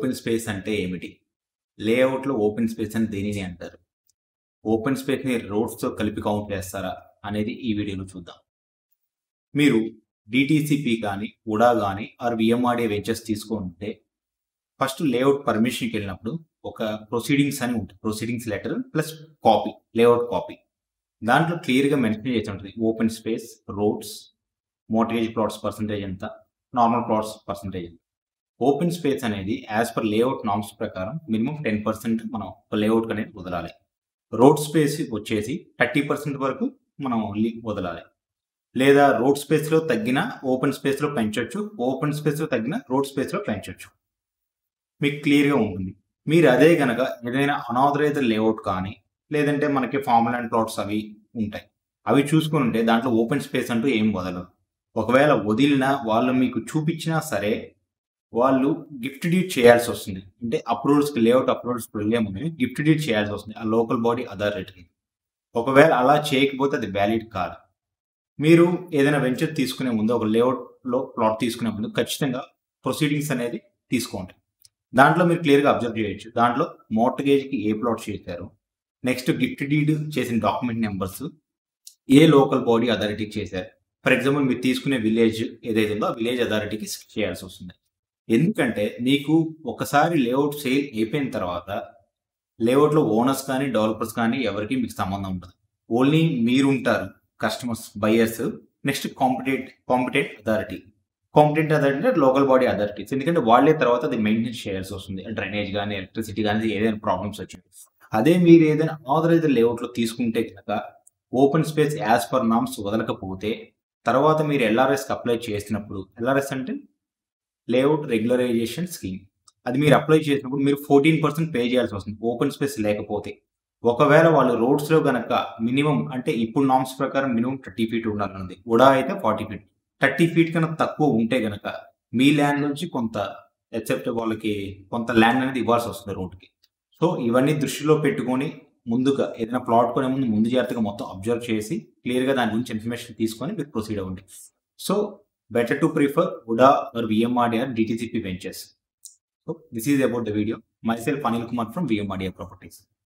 open space అంటే ఏమిటి లేఅవుట్లో ఓపెన్ స్పేస్ అని దేనిని అంటారు ఓపెన్ స్పేస్ని రోడ్స్తో కలిపి కౌంట్ చేస్తారా అనేది ఈ వీడియోలో చూద్దాం మీరు డిటిసిపి కానీ ఉడా కానీ ఆర్ విఎంఆర్డే వెంచర్స్ తీసుకుంటే ఫస్ట్ లేఅవుట్ పర్మిషన్కి వెళ్ళినప్పుడు ఒక ప్రొసీడింగ్స్ అని ఉంటుంది proceedings letter plus copy layout copy దాంట్లో క్లియర్గా మెన్షన్ చేసి ఉంటుంది open space roads mortgage plots percentage ఎంత నార్మల్ ప్లాట్స్ పర్సంటేజ్ ఎంత ఓపెన్ స్పేస్ అనేది యాజ్ పర్ లేఅవుట్ నామ్స్ ప్రకారం మినిమం టెన్ పర్సెంట్ మనం లేఅవుట్ అనేది వదలాలి రోడ్ స్పేస్ వచ్చేసి థర్టీ పర్సెంట్ వరకు మనం వదలాలి లేదా రోడ్ స్పేస్లో తగ్గిన ఓపెన్ స్పేస్లో పెంచవచ్చు ఓపెన్ స్పేస్లో తగ్గిన రోడ్ స్పేస్లో పెంచవచ్చు మీకు క్లియర్గా ఉంటుంది మీరు అదే కనుక ఏదైనా అనాథరైజ్డ్ లేఅవుట్ కానీ లేదంటే మనకి ఫార్మల్ అండ్ ప్లాట్స్ అవి ఉంటాయి అవి చూసుకుని ఉంటే దాంట్లో ఓపెన్ స్పేస్ అంటూ ఏం వదలరు ఒకవేళ వదిలినా వాళ్ళు మీకు చూపించినా సరే వాళ్ళు గిఫ్ట్ డీడ్ చేయాల్సి వస్తుంది అంటే అప్రూవల్స్కి లేఅవుట్ అప్రూవల్స్కి వెళ్ళే ముందు గిఫ్ట్ డీడ్ చేయాల్సి వస్తుంది ఆ లోకల్ బాడీ అథారిటీకి ఒకవేళ అలా చేయకపోతే అది వ్యాలిడ్ కాదు మీరు ఏదైనా వెంచర్ తీసుకునే ముందు ఒక లేఅవుట్లో ప్లాట్ తీసుకునే ముందు ఖచ్చితంగా ప్రొసీడింగ్స్ అనేది తీసుకోండి దాంట్లో మీరు క్లియర్గా అబ్జర్వ్ చేయొచ్చు దాంట్లో మోర్టగేజ్కి ఏ ప్లాట్ చేశారు నెక్స్ట్ గిఫ్ట్ డీడ్ చేసిన డాక్యుమెంట్ నెంబర్స్ ఏ లోకల్ బాడీ అథారిటీకి చేశారు ఫర్ ఎగ్జాంపుల్ మీరు తీసుకునే విలేజ్ ఏదైతే ఉందో ఆ విలేజ్ అథారిటీకి చేయాల్సి వస్తుంది ఎందుకంటే మీకు ఒకసారి లేఅవుట్ సేల్ అయిపోయిన తర్వాత లేఅవుట్లో ఓనర్స్ కానీ డెవలపర్స్ కానీ ఎవరికి మీకు సంబంధం ఉండదు ఓన్లీ మీరుంటారు customers buyers next compete competent authority competent authority అంటే లోకల్ బాడీ అథారిటీస్ ఎందుకంటే వాళ్ళే తర్వాత అది మెయింటైన్ చేయాల్సి వస్తుంది డ్రైనేజ్ కానీ ఎలక్ట్రిసిటీ కానీ ఏదైనా ప్రాబ్లమ్స్ వచ్చాయి అదే మీరు ఏదైనా ఆథరైజ్ లేఅవుట్లో తీసుకుంటే కనుక open space as per norms వదలకపోతే తర్వాత మీరు ఎల్ఆర్ఎస్కి అప్లై చేసినప్పుడు ఎల్ఆర్ఎస్ అంటే లేఅవుట్ రెగ్యులరైజేషన్ స్కీమ్ అది మీరు అప్లై చేసినప్పుడు మీరు ఫోర్టీన్ పర్సెంట్ పే చేయాల్సి వస్తుంది ఓపెన్ స్పేస్ లేకపోతే ఒకవేళ వాళ్ళు రోడ్స్లో కనుక మినిమం అంటే ఇప్పుడు నామ్స్ ప్రకారం మినిమం థర్టీ ఫీట్ ఉండాలన్నది ఉడా అయితే ఫార్టీ ఫీట్ థర్టీ ఫీట్ కన్నా తక్కువ ఉంటే కనుక మీ ల్యాండ్ నుంచి కొంత ఎక్సెప్ట్ వాళ్ళకి కొంత ల్యాండ్ అనేది ఇవ్వాల్సి వస్తుంది రోడ్కి సో ఇవన్నీ దృష్టిలో పెట్టుకొని ముందుగా ఏదైనా ప్లాట్ కొనే ముందు ముందు జాగ్రత్తగా మొత్తం అబ్జర్వ్ చేసి క్లియర్గా దాని గురించి ఇన్ఫర్మేషన్ తీసుకొని మీరు ప్రొసీడ్ అవ్వండి so better to prefer UDA or VMRDA DTCP ventures so this is about the video myself Anil Kumar from VMRDA properties